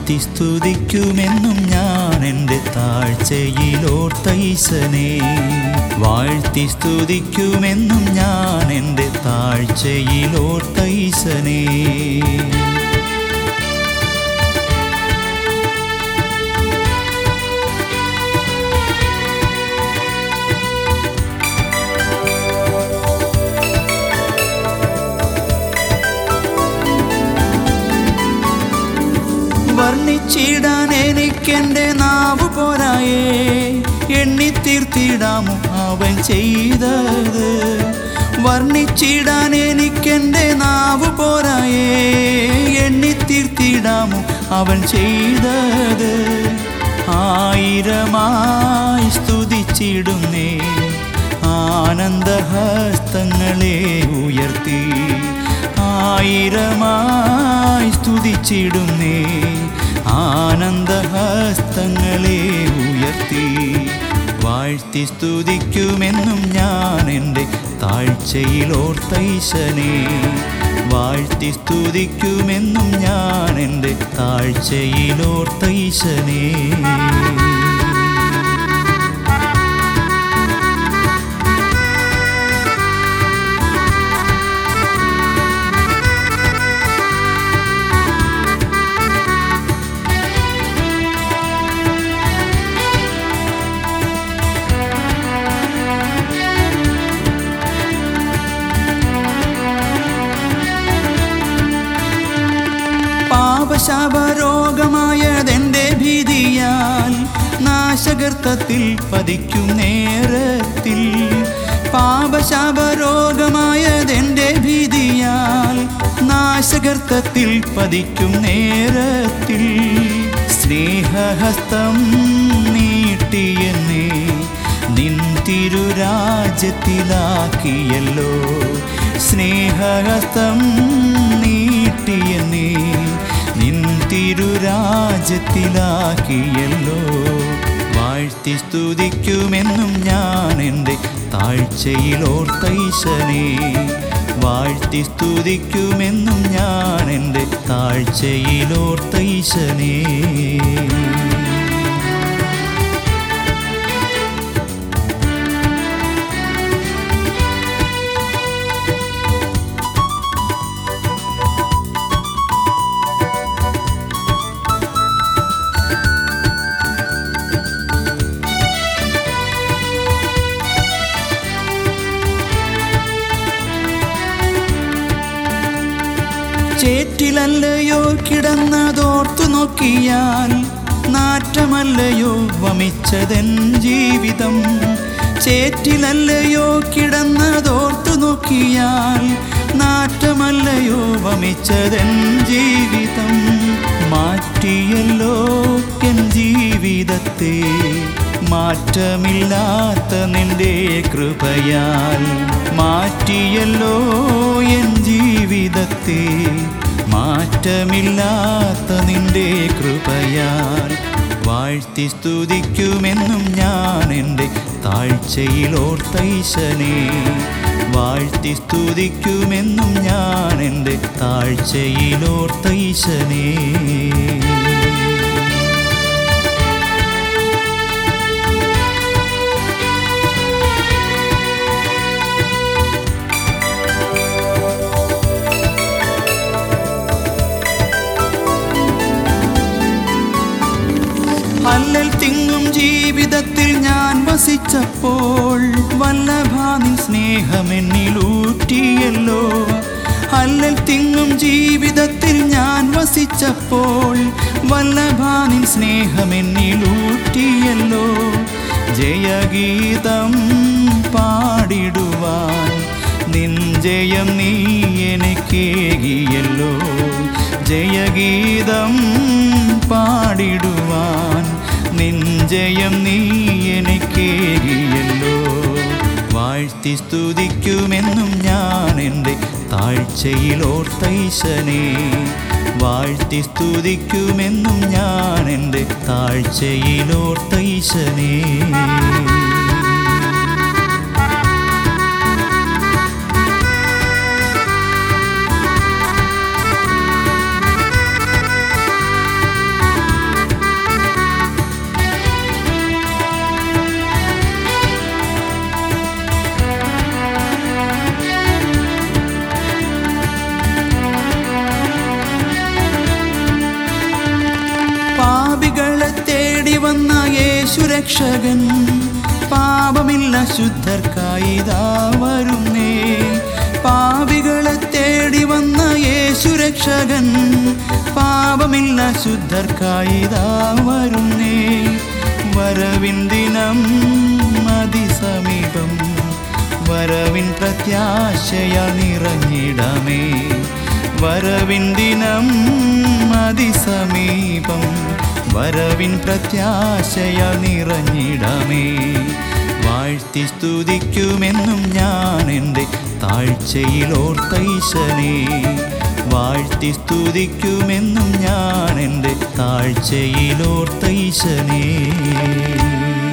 വാഴ്ത്തി സ്തുതിക്കുമെന്നും ഞാൻ എൻ്റെ താഴ്ചയിലോർത്തൈസനെ വാഴ്ത്തി സ്തുതിക്കുമെന്നും ഞാൻ എൻ്റെ താഴ്ചയിലോർത്തൈസനെ വർണ്ണിച്ചിടാൻ എനിക്കെൻ്റെ നാവ് പോരായേ എണ്ണിത്തീർത്തിടാമോ അവൻ ചെയ്തത് വർണ്ണിച്ചിടാൻ എനിക്കെൻ്റെ നാവ് പോരായേ എണ്ണിത്തീർത്തിടാമോ അവൻ ചെയ്തത് ആയിരമായി സ്തുതിച്ചിടുന്നേ ആനന്ദഹസ്തങ്ങളെ ഉയർത്തി ആയിരമായി സ്തുതിച്ചിടുന്നേ ആനന്ദഹസ്തങ്ങളെ ഉയർത്തി വാഴ്ത്തി സ്തുതിക്കുമെന്നും ഞാൻ എൻ്റെ താഴ്ചയിലോർത്തൈശനെ വാഴ്ത്തി സ്തുതിക്കുമെന്നും ഞാൻ എൻ്റെ താഴ്ചയിലോർത്തൈശനെ പാപശാപരോഗമായതെന്റെ ഭീതിയാൽ നാശകർത്തത്തിൽ പതിക്കും നേരത്തിൽ പാപശാപരോഗമായതെന്റെ ഭീതിയാൽ നാശകർത്തത്തിൽ പതിക്കും നേരത്തിൽ സ്നേഹഹസ്തം നീട്ടിയെന്നേ നിൻ തിരുരാജ്യത്തിലാക്കിയല്ലോ സ്നേഹഹസ്തം നീട്ടിയെന്നേ നിൻ തിരുരാജ്യത്തിലാക്കിയല്ലോ വാഴ്ത്തി സ്തുതിക്കുമെന്നും ഞാൻ എൻ്റെ താഴ്ചയിലോർത്തൈശനെ വാഴ്ത്തി സ്തുതിക്കുമെന്നും ഞാൻ എൻ്റെ താഴ്ചയിലോർത്തൈശനേ ചേറ്റിലല്ലയോ കിടന്നതോർത്തു നോക്കിയാൽ നാറ്റമല്ലയോ വമിച്ചതെൻ ജീവിതം ചേറ്റിലല്ലയോ കിടന്നതോർത്തു നോക്കിയാൽ നാറ്റമല്ലയോ വമിച്ചതെൻ ജീവിതം മാറ്റിയല്ലോ എൻ ജീവിതത്തെ മാറ്റമില്ലാത്ത നിന്റെ കൃപയാൽ മാറ്റിയല്ലോ എൻ ജീവിതത്തെ മാറ്റമില്ലാത്ത നിന്റെ കൃപയാൽ വാഴ്ത്തി സ്തുതിക്കുമെന്നും ഞാൻ എൻ്റെ താഴ്ചയിലോർത്തൈശനെ വാഴ്ത്തി സ്തുതിക്കുമെന്നും ഞാൻ എൻ്റെ താഴ്ചയിലോർത്തൈശനേ അല്ലൽ തിങ്ങും ജീവിതത്തിൽ ഞാൻ വസിച്ചപ്പോൾ വല്ലഭാനിൻ സ്നേഹമെന്നിലൂറ്റിയല്ലോ അല്ലൽ തിങ്ങും ജീവിതത്തിൽ ഞാൻ വസിച്ചപ്പോൾ വല്ലഭാനിൻ സ്നേഹമെന്നിലൂറ്റിയല്ലോ ജയഗീതം പാടിടുവാൻ നിൻ ജയം നീ എനിക്കേകിയല്ലോ ജയഗീതം പാടിടുവാൻ നിൻ ജയം നീ എനിക്കേകിയല്ലോ വാഴ്ത്തി സ്തുതിക്കുമെന്നും ഞാൻ എൻ്റെ താഴ്ചയിലോർത്തൈശനെ വാഴ്ത്തി സ്തുതിക്കുമെന്നും ഞാൻ എൻ്റെ താഴ്ചയിലോർത്തൈശനേ യേശുരക്ഷകൻ പാപമില്ല ശുദ്ധർക്കായിതാ വരുന്നേ പാപികളെ തേടി വന്ന യേശുരക്ഷകൻ പാപമില്ല ശുദ്ധർക്കായിതാ വരുന്നേ വരവിൻ ദിനം അതിസമീപം വരവിൻ പ്രത്യാശയ നിറഞ്ഞിടമേ വരവിൻ ദിനം അതിസമീപം വരവിൻ പ്രത്യാശയ നിറഞ്ഞിടമേ വാഴ്ത്തി സ്തുതിക്കുമെന്നും ഞാൻ എൻ്റെ താഴ്ചയിലോർത്തൈശനെ വാഴ്ത്തി സ്തുതിക്കുമെന്നും ഞാൻ എൻ്റെ താഴ്ചയിലോർത്തൈശനേ